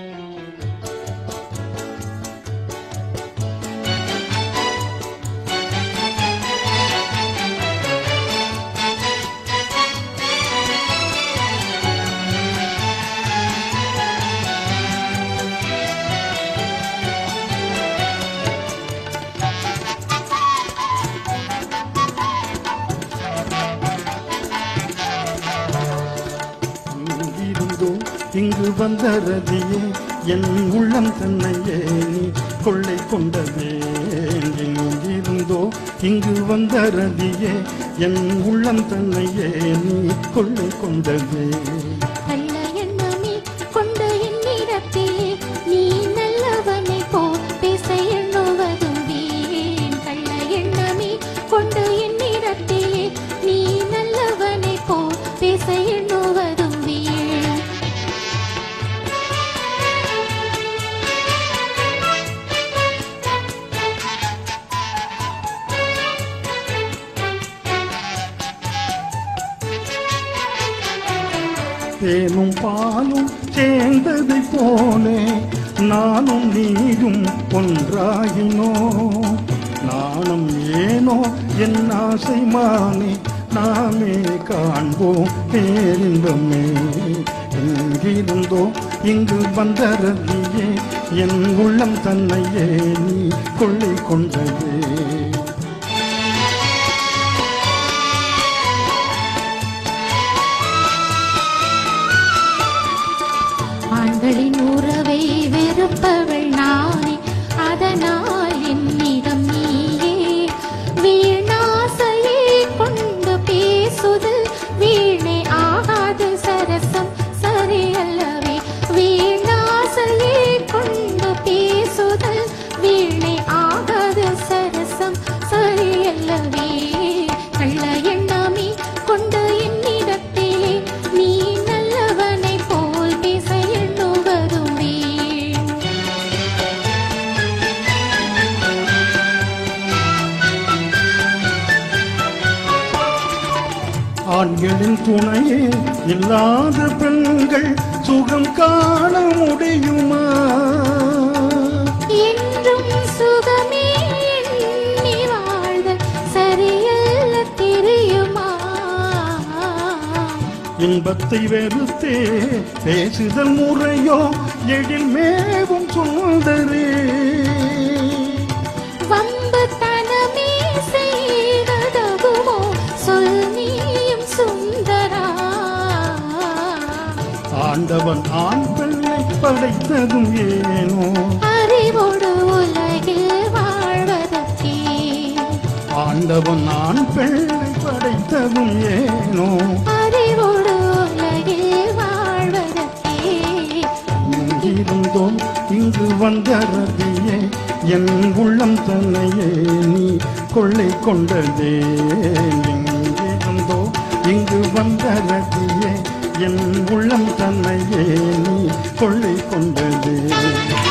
இங்கிருந்தோ இங்கு வந்த ரதியே என் உள்ளம் தன்னையே நீ கொள்ளை கொண்டதே எங்கிருந்தோ இங்கு வந்த ரதியே என் உள்ளம் தன்னையே நீ கொள்ளை கொண்டதே கள்ள எண்ணமே கொண்ட என்னிடத்திலே நீ நல்லவனை போ பேச எண்ணுவதும் வீண் கள்ள எண்ணமே கொண்ட என்னிடத்திலே நீ நல்லவனை போ பேச எண்ணுவதும் வீண் தேனும் பாலும் சேர்ந்ததை போலே நானும் நீயும் ஒன்றாகினோ நானும் ஏனோ என் ஆசை மானே நாமே காண்போம் பேரின்பமே எங்கிருந்தோ இங்கு வந்த ரதியே என் உள்ளம் தன்னையே நீ கொள்ளை கொண்டதே ஆண்களின் உறவை வெறுப்பவள் நானே அதனால் என்னிடம் நீயே வீணாசையை கொண்டு பேசுதல் வீணை ஆகாது சரசம் சரியல்லவே வீணாசையை கொண்டு பேசுதல் வீணை ஆகாது சரசம் சரியல்லவே கள்ள எண்ணாமே கொண்ட என்னிடத்திலே நீ நல்லவனை போல் பேச எண்ணுவதும் வீண் ஆண்களின் துணையே இல்லாத பெண்கள் சுகம் காண முடியுமா என்றும் சுகமே எண்ணி வாழ்தல் சரியல்ல தெரியுமா இன்பத்தை வெறுத்தே பேசுதல் முறையோ எழில் மேவும் சுந்தரே வம்பு தனமே செய்ததகுமோ சொல் நீயும் சுந்தரா ஆண்டவன் ஆண் பெண்ணை படைத்ததும் ஏனோ அறிவோடு உலகில் வாழ்வதற்கே ஆண்டவன் ஆண் பெண்ணை படைத்ததும் ஏனோ அறிவோடு உலகில் வாழ்வதற்கே எங்கிருந்தோம் இங்கு வந்த ரதியே என் உள்ளம் தன்னையே நீ கொள்ளை கொண்டதே எங்கிருந்தோ இங்கு வந்த ரதியே என் உள்ளம் தன்னையே நீ கொள்ளை கொண்டதே